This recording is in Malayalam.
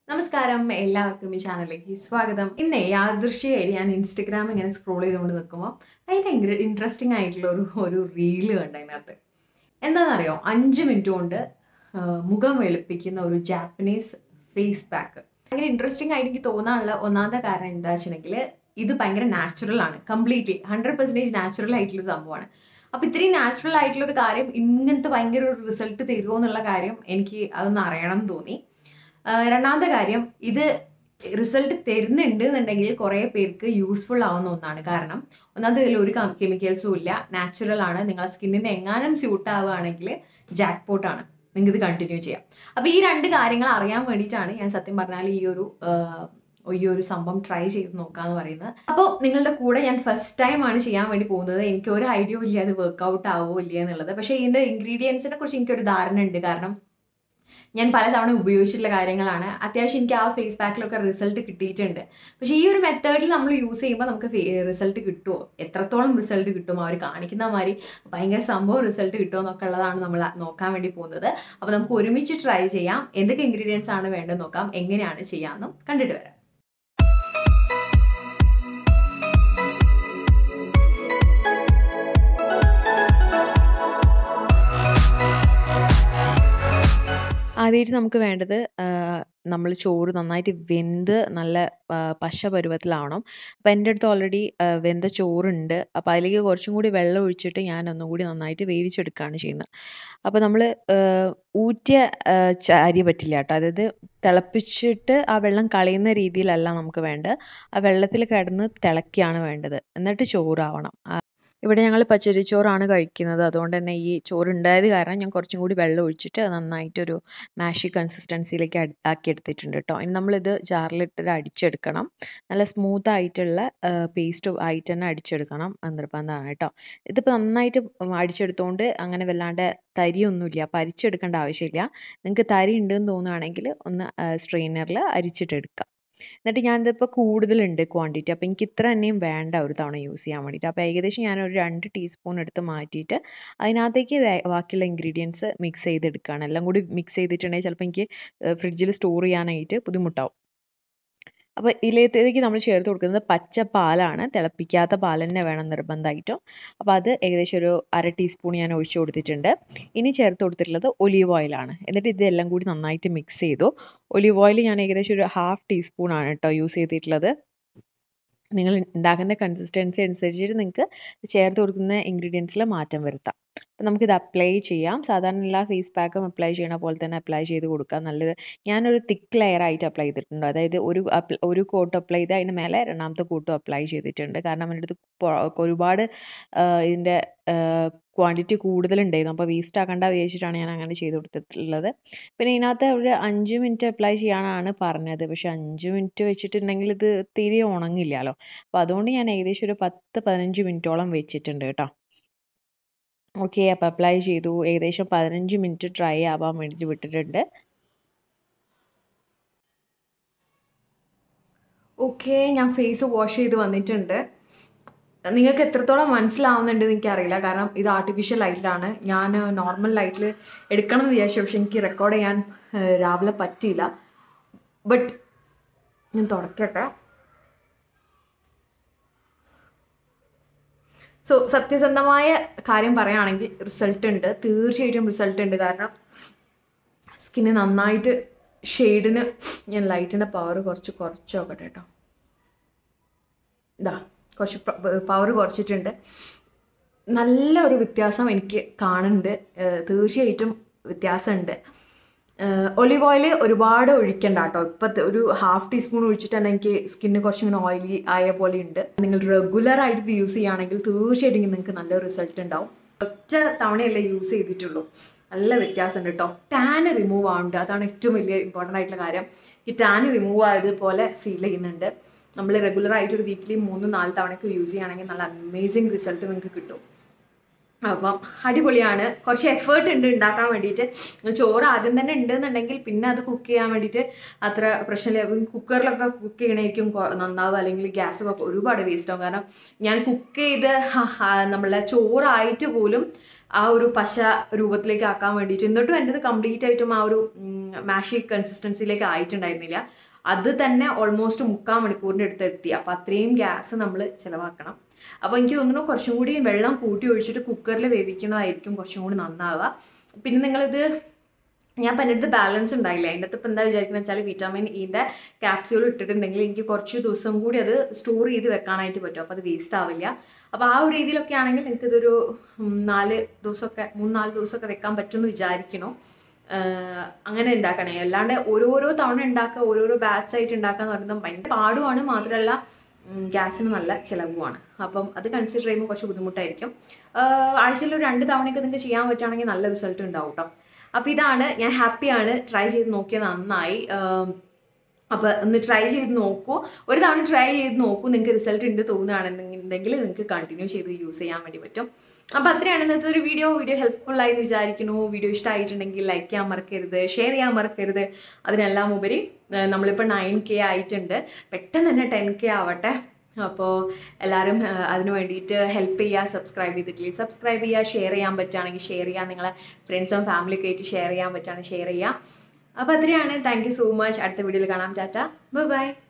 നമസ്കാരം എല്ലാവർക്കും ഈ ചാനലിലേക്ക് സ്വാഗതം ഇന്ന് യാദൃശ്യമായിട്ട് ഞാൻ ഇൻസ്റ്റഗ്രാം ഇങ്ങനെ സ്ക്രോൾ ചെയ്തുകൊണ്ട് നിൽക്കുമ്പോൾ ഭയങ്കര ഇൻട്രസ്റ്റിംഗ് ആയിട്ടുള്ള ഒരു ഒരു റീല് കണ്ട അതിനകത്ത് എന്താണെന്നറിയോ അഞ്ച് മിനിറ്റ് കൊണ്ട് ആ, മുഖം വെളുപ്പിക്കുന്ന ഒരു ജാപ്പനീസ് ഫേസ് പാക്ക് ഭയങ്കര ഇൻട്രസ്റ്റിംഗ് ആയിട്ട് എനിക്ക് തോന്നാനുള്ള ഒന്നാമത്തെ കാരണം എന്താ വെച്ചിട്ടുണ്ടെങ്കിൽ ഇത് ഭയങ്കര നാച്ചുറൽ ആണ് കംപ്ലീറ്റ്ലി ഹൺഡ്രഡ് പെർസെൻറ്റേജ് നാച്ചുറൽ ആയിട്ടുള്ള സംഭവമാണ് അപ്പോൾ ഇത്രയും നാച്ചുറൽ ആയിട്ടുള്ള ഒരു കാര്യം ഇങ്ങനത്തെ ഭയങ്കര ഒരു റിസൾട്ട് തരുമോ എന്നുള്ള കാര്യം എനിക്ക് അതൊന്ന് അറിയണം എന്ന് തോന്നി ആ, രണ്ടാമത്തെ കാര്യം ഇത് റിസൾട്ട് തരുന്നുണ്ട് എന്നുണ്ടെങ്കിൽ കുറേ പേർക്ക് യൂസ്ഫുൾ ആവുന്ന ഒന്നാണ് കാരണം ഒന്നാമത്തെ ഇതിൽ ഒരു കെമിക്കൽസും ഇല്ല നാച്ചുറൽ ആണ് നിങ്ങളെ സ്കിന്നിന് എങ്ങാനും സ്യൂട്ട് ആവുകയാണെങ്കിൽ ജാക്ക് പോട്ടാണ് നിങ്ങൾക്ക് ഇത് കണ്ടിന്യൂ ചെയ്യാം അപ്പോൾ ഈ രണ്ട് കാര്യങ്ങൾ അറിയാൻ വേണ്ടിയിട്ടാണ് ഞാൻ സത്യം പറഞ്ഞാൽ ഈ ഒരു ആ, ഈ ഒരു സംഭവം ട്രൈ ചെയ്ത് നോക്കാന്ന് പറയുന്നത് അപ്പോൾ നിങ്ങളുടെ കൂടെ ഞാൻ ഫസ്റ്റ് ടൈം ആണ് ചെയ്യാൻ വേണ്ടി പോകുന്നത് എനിക്ക് ഒരു ഐഡിയ ഇല്ല അത് വർക്ക്ഔട്ട് ആവോ ഇല്ല എന്നുള്ളത് പക്ഷേ ഇതിൻ്റെ ഇൻഗ്രീഡിയൻസിനെ കുറിച്ച് എനിക്കൊരു ധാരണ ഉണ്ട് കാരണം ഞാൻ പലതവണ ഉപയോഗിച്ചിട്ടുള്ള കാര്യങ്ങളാണ് അത്യാവശ്യം എനിക്ക് ആ ഫേസ് പാക്കിലൊക്കെ റിസൾട്ട് കിട്ടിയിട്ടുണ്ട് പക്ഷേ ഈ ഒരു മെത്തേഡിൽ നമ്മൾ യൂസ് ചെയ്യുമ്പോൾ നമുക്ക് റിസൾട്ട് കിട്ടുമോ എത്രത്തോളം റിസൾട്ട് കിട്ടുമോ അവർ കാണിക്കുന്ന മാതിരി ഭയങ്കര സംഭവം റിസൾട്ട് കിട്ടുമോ എന്നൊക്കെ ഉള്ളതാണ് നമ്മൾ നോക്കാൻ വേണ്ടി പോകുന്നത് അപ്പോൾ നമുക്ക് ഒരുമിച്ച് ട്രൈ ചെയ്യാം എന്തൊക്കെ ഇൻഗ്രീഡിയൻസ് ആണ് വേണ്ടത് നോക്കാം എങ്ങനെയാണ് ചെയ്യാമെന്നും കണ്ടിട്ട് വരാം ആദ്യമായിട്ട് നമുക്ക് വേണ്ടത് നമ്മൾ ചോറ് നന്നായിട്ട് വെന്ത് നല്ല ആ, പശ പരുവത്തിലാവണം അപ്പോൾ എൻ്റെ അടുത്ത് ഓൾറെഡി വെന്ത ചോറുണ്ട് അപ്പോൾ അതിലേക്ക് കുറച്ചും കൂടി വെള്ളം ഒഴിച്ചിട്ട് ഞാൻ ഒന്നും കൂടി നന്നായിട്ട് വേവിച്ചെടുക്കുകയാണ് ചെയ്യുന്നത് അപ്പോൾ നമ്മൾ ഊറ്റിയ ആ, ച- അരി പറ്റില്ല കേട്ടോ അതായത് തിളപ്പിച്ചിട്ട് ആ വെള്ളം കളയുന്ന രീതിയിലല്ല നമുക്ക് വേണ്ടത് ആ വെള്ളത്തിൽ കിടന്ന് തിളക്കുകയാണ് വേണ്ടത് എന്നിട്ട് ചോറാവണം ആ, ഇവിടെ ഞങ്ങൾ പച്ചരിച്ചോറാണ് കഴിക്കുന്നത് അതുകൊണ്ട് തന്നെ ഈ ചോറ് ഉണ്ടായത് കാരണം ഞാൻ കുറച്ചും കൂടി വെള്ളം ഒഴിച്ചിട്ട് അത് നന്നായിട്ടൊരു മാഷി കൺസിസ്റ്റൻസിയിലേക്ക് അട്- ആക്കി എടുത്തിട്ടുണ്ട് കേട്ടോ ഇനി നമ്മളിത് ജാറിലിട്ട് അടിച്ചെടുക്കണം നല്ല സ്മൂത്ത് ആയിട്ടുള്ള പേസ്റ്റ് ആയിട്ട് തന്നെ അടിച്ചെടുക്കണം അത് നിർബന്ധമാണ് കേട്ടോ ഇതിപ്പോൾ നന്നായിട്ട് അടിച്ചെടുത്തോണ്ട് അങ്ങനെ വല്ലാണ്ട് തരിയൊന്നുമില്ല അപ്പോൾ അരിച്ചെടുക്കേണ്ട ആവശ്യമില്ല നിങ്ങൾക്ക് തരി ഉണ്ടെന്ന് തോന്നുകയാണെങ്കിൽ ഒന്ന് സ്ട്രെയിനറിൽ അരിച്ചിട്ടെടുക്കാം എന്നിട്ട് ഞാനിതിപ്പോൾ കൂടുതലുണ്ട് ക്വാണ്ടിറ്റി അപ്പോൾ എനിക്ക് ഇത്ര തന്നെയും വേണ്ട ഒരു തവണ യൂസ് ചെയ്യാൻ വേണ്ടിയിട്ട് അപ്പോൾ ഏകദേശം ഞാനൊരു രണ്ട് ടീസ്പൂൺ എടുത്ത് മാറ്റിയിട്ട് അതിനകത്തേക്ക് വേ- ബാക്കിയുള്ള ഇൻഗ്രീഡിയൻസ് മിക്സ് ചെയ്തെടുക്കുകയാണ് എല്ലാം കൂടി മിക്സ് ചെയ്തിട്ടുണ്ടെങ്കിൽ ചിലപ്പോൾ എനിക്ക് ഫ്രിഡ്ജിൽ സ്റ്റോർ ചെയ്യാനായിട്ട് ബുദ്ധിമുട്ടാവും അപ്പോൾ ഇതിലേക്ക് നമ്മൾ ചേർത്ത് കൊടുക്കുന്നത് പച്ച പാലാണ് തിളപ്പിക്കാത്ത പാൽ തന്നെ വേണം നിർബന്ധമായിട്ടും അപ്പോൾ അത് ഏകദേശം ഒരു അര ടീസ്പൂൺ ഞാൻ ഒഴിച്ചു കൊടുത്തിട്ടുണ്ട് ഇനി ചേർത്ത് കൊടുത്തിട്ടുള്ളത് ഒലീവ് ഓയിലാണ് എന്നിട്ട് ഇതെല്ലാം കൂടി നന്നായിട്ട് മിക്സ് ചെയ്തു ഒലീവ് ഓയിൽ ഞാൻ ഏകദേശം ഒരു ഹാഫ് ടീസ്പൂൺ ആണ് കേട്ടോ യൂസ് ചെയ്തിട്ടുള്ളത് നിങ്ങൾ ഉണ്ടാക്കുന്ന കൺസിസ്റ്റൻസി അനുസരിച്ചിട്ട് നിങ്ങൾക്ക് ചേർത്ത് കൊടുക്കുന്ന ഇൻഗ്രീഡിയൻസിൽ മാറ്റം വരുത്താം അപ്പോൾ നമുക്കിത് അപ്ലൈ ചെയ്യാം സാധാരണ എല്ലാ ഫേസ് പാക്കും അപ്ലൈ ചെയ്യണ പോലെ തന്നെ അപ്ലൈ ചെയ്ത് കൊടുക്കാം നല്ലത് ഞാനൊരു തിക്ക് ലെയർ ആയിട്ട് അപ്ലൈ ചെയ്തിട്ടുണ്ട് അതായത് ഒരു അപ്ല- ഒരു കോട്ട് അപ്ലൈ ചെയ്ത് അതിന് മേലെ രണ്ടാമത്തെ കോട്ടും അപ്ലൈ ചെയ്തിട്ടുണ്ട് കാരണം എൻ്റെ അടുത്ത് പൊ- ഒരുപാട് ആ, ഇതിൻ്റെ ക്വാണ്ടിറ്റി കൂടുതലുണ്ടായിരുന്നു അപ്പോൾ വേസ്റ്റ് ആക്കണ്ട വിചാരിച്ചിട്ടാണ് ഞാൻ അങ്ങനെ ചെയ്ത് കൊടുത്തിട്ടുള്ളത് പിന്നെ ഇതിനകത്ത് ഒരു അഞ്ച് മിനിറ്റ് അപ്ലൈ ചെയ്യാനാണ് പറഞ്ഞത് പക്ഷെ അഞ്ച് മിനിറ്റ് വെച്ചിട്ടുണ്ടെങ്കിൽ ഇത് തീരെ ഉണങ്ങില്ലല്ലോ അപ്പോൾ അതുകൊണ്ട് ഞാൻ ഏകദേശം ഒരു പത്ത് പതിനഞ്ച് മിനിറ്റോളം വെച്ചിട്ടുണ്ട് കേട്ടോ ഓക്കെ അപ്പോൾ അപ്ലൈ ചെയ്തു ഏകദേശം പതിനഞ്ച് മിനിറ്റ് ഡ്രൈ ആവാൻ വേണ്ടിയിട്ട് വിട്ടിട്ടുണ്ട് ഓക്കെ ഞാൻ ഫേസ് വാഷ് ചെയ്ത് വന്നിട്ടുണ്ട് നിങ്ങൾക്ക് എത്രത്തോളം മനസ്സിലാവുന്നുണ്ട് എന്ന് എനിക്കറിയില്ല കാരണം ഇത് ആർട്ടിഫിഷ്യൽ ലൈറ്റിലാണ് ഞാൻ നോർമൽ ലൈറ്റിൽ എടുക്കണം എന്ന് വിചാരിച്ചു പക്ഷെ എനിക്ക് റെക്കോർഡ് ചെയ്യാൻ ഏഹ്, രാവിലെ പറ്റിയില്ല ബട്ട് ഞാൻ തുടക്കട്ടെ സോ സത്യസന്ധമായ കാര്യം പറയുകയാണെങ്കിൽ റിസൾട്ട് ഉണ്ട് തീർച്ചയായിട്ടും റിസൾട്ട് ഉണ്ട് കാരണം സ്കിന്ന് നന്നായിട്ട് ഷെയ്ഡിന് ഞാൻ ലൈറ്റിൻ്റെ പവർ കുറച്ച് കുറച്ച് നോക്കട്ടെ കേട്ടോ ഇതാ കുറച്ച് പവർ കുറച്ചിട്ടുണ്ട് നല്ല ഒരു വ്യത്യാസം എനിക്ക് കാണുന്നുണ്ട് ഏഹ് തീർച്ചയായിട്ടും വ്യത്യാസമുണ്ട് ഒലിവ് ഓയിൽ ഒരുപാട് ഒഴിക്കണ്ട കേട്ടോ ഇപ്പം ഒരു ഹാഫ് ടീസ്പൂൺ ഒഴിച്ചിട്ട് തന്നെ എനിക്ക് സ്കിന്ന് കുറച്ചും കൂടി ഓയിലി ആയ പോലെ ഉണ്ട് നിങ്ങൾ റെഗുലർ ആയിട്ട് ഇത് യൂസ് ചെയ്യുകയാണെങ്കിൽ തീർച്ചയായിട്ടും നിങ്ങൾക്ക് നല്ല റിസൾട്ട് ഉണ്ടാവും ഒറ്റ തവണയല്ലേ യൂസ് ചെയ്തിട്ടുള്ളൂ നല്ല വ്യത്യാസമുണ്ട് കേട്ടോ ടാന് റിമൂവ് ആവുന്നുണ്ട് അതാണ് ഏറ്റവും വലിയ ഇമ്പോർട്ടൻ്റ് ആയിട്ടുള്ള കാര്യം ഈ ടാന് റിമൂവ് ആയതുപോലെ ഫീൽ ചെയ്യുന്നുണ്ട് നമ്മൾ റെഗുലർ ആയിട്ട് ഒരു വീക്കിലി മൂന്ന് നാല് തവണയൊക്കെ യൂസ് ചെയ്യുകയാണെങ്കിൽ നല്ല അമേസിങ് റിസൾട്ട് നിങ്ങൾക്ക് കിട്ടും അപ്പം അടിപൊളിയാണ് കുറച്ച് എഫേർട്ട് ഉണ്ട് ഉണ്ടാക്കാൻ വേണ്ടിയിട്ട് ചോറ് ആദ്യം തന്നെ ഉണ്ടെന്നുണ്ടെങ്കിൽ പിന്നെ അത് കുക്ക് ചെയ്യാൻ വേണ്ടിയിട്ട് അത്ര പ്രശ്നമില്ല കുക്കറിലൊക്കെ കുക്ക് ചെയ്യണമായിരിക്കും കൊ- നന്നാവുക അല്ലെങ്കിൽ ഗ്യാസൊക്കെ ഒരുപാട് വേസ്റ്റ് ആവും കാരണം ഞാൻ കുക്ക് ചെയ്ത് ഹ- ഹ- നമ്മളെ ചോറായിട്ട് പോലും ആ ഒരു പശ രൂപത്തിലേക്ക് ആക്കാൻ വേണ്ടിയിട്ട് എന്നിട്ടും എൻ്റെത് കംപ്ലീറ്റ് ആയിട്ടും ആ ഒരു മാഷി കൺസിസ്റ്റൻസിയിലേക്ക് ആയിട്ടുണ്ടായിരുന്നില്ല അത് തന്നെ ഓൾമോസ്റ്റ് മുക്കാൽ മണിക്കൂറിൻ്റെ അടുത്ത് എത്തി അപ്പോൾ അത്രയും ഗ്യാസ് നമ്മൾ ചിലവാക്കണം അപ്പോൾ എനിക്ക് തോന്നുന്നു കുറച്ചും കൂടി വെള്ളം കൂട്ടി ഒഴിച്ചിട്ട് കുക്കറിൽ വേവിക്കുന്നതായിരിക്കും കുറച്ചും കൂടി നന്നാവുക പിന്നെ നിങ്ങളിത് ഞാൻ ഇപ്പം എൻ്റെ അടുത്ത് ബാലൻസ് ഉണ്ടായില്ല അതിൻ്റെ അകത്ത് ഇപ്പം എന്താ വിചാരിക്കുന്നത് വെച്ചാൽ വിറ്റാമിൻ ഇൻ്റെ ക്യാപ്സ്യൂൾ ഇട്ടിട്ടുണ്ടെങ്കിൽ എനിക്ക് കുറച്ച് ദിവസം കൂടി അത് സ്റ്റോർ ചെയ്ത് വെക്കാനായിട്ട് പറ്റും അപ്പോൾ അത് വേസ്റ്റ് ആവില്ല അപ്പോൾ ആ ഒരു രീതിയിലൊക്കെ ആണെങ്കിൽ നിങ്ങൾക്ക് ഇതൊരു ഉം, നാല് ദിവസമൊക്കെ മൂന്നാല് ദിവസമൊക്കെ വെക്കാൻ പറ്റുമെന്ന് വിചാരിക്കണം ആഹ് അങ്ങനെ ഉണ്ടാക്കണേ അല്ലാണ്ട് ഓരോരോ തവണ ഉണ്ടാക്കുക ഓരോരോ ബാച്ച് ആയിട്ട് ഉണ്ടാക്കുക എന്ന് പറയുന്നത് ഭയങ്കര പാടുമാണ് മാത്രമല്ല ഗ്യാസിന് നല്ല ചിലവുമാണ് അപ്പം അത് കൺസിഡർ ചെയ്യുമ്പോൾ കുറച്ച് ബുദ്ധിമുട്ടായിരിക്കും ആഴ്ചയിൽ ഒരു രണ്ട് തവണയൊക്കെ നിങ്ങൾക്ക് ചെയ്യാൻ പറ്റുകയാണെങ്കിൽ നല്ല റിസൾട്ട് ഉണ്ടാവും കേട്ടോ അപ്പോൾ ഇതാണ് ഞാൻ ഹാപ്പിയാണ് ട്രൈ ചെയ്ത് നോക്കിയത് നന്നായി ആഹ് അപ്പോൾ ഒന്ന് ട്രൈ ചെയ്ത് നോക്കൂ ഒരു തവണ ട്രൈ ചെയ്ത് നോക്കൂ നിങ്ങൾക്ക് റിസൾട്ട് ഉണ്ട് തോന്നുകയാണെന്നുണ്ടെങ്കിൽ നിങ്ങൾക്ക് കണ്ടിന്യൂ ചെയ്ത് യൂസ് ചെയ്യാൻ വേണ്ടി പറ്റും അപ്പോൾ അത്രയാണ് ഇന്നത്തെ ഒരു വീഡിയോ വീഡിയോ ഹെൽപ്ഫുൾ ആയി എന്ന് വിചാരിക്കുന്നു വീഡിയോ ഇഷ്ടമായിട്ടുണ്ടെങ്കിൽ ലൈക്ക് ചെയ്യാൻ മറക്കരുത് ഷെയർ ചെയ്യാൻ മറക്കരുത് അതിനെല്ലാം ഉപരി ഏഹ് നമ്മളിപ്പോൾ നയൻ കെ ആയിട്ടുണ്ട് പെട്ടെന്ന് തന്നെ ടെൻ കെ ആവട്ടെ അപ്പോൾ എല്ലാവരും ഏഹ് അതിന് വേണ്ടിയിട്ട് ഹെൽപ്പ് ചെയ്യുക സബ്സ്ക്രൈബ് ചെയ്തിട്ടില്ലേ സബ്സ്ക്രൈബ് ചെയ്യുക ഷെയർ ചെയ്യാൻ പറ്റുകയാണെങ്കിൽ ഷെയർ ചെയ്യുക നിങ്ങളെ ഫ്രണ്ട്സും ഫാമിലിയൊക്കെ ആയിട്ട് ഷെയർ ചെയ്യാൻ പറ്റുകയാണെങ്കിൽ ഷെയർ ചെയ്യുക അപ്പോൾ അത്രയാണ് താങ്ക് യു സോ മച്ച് അടുത്ത വീഡിയോയിൽ കാണാം ടാറ്റ ബൈ ബൈ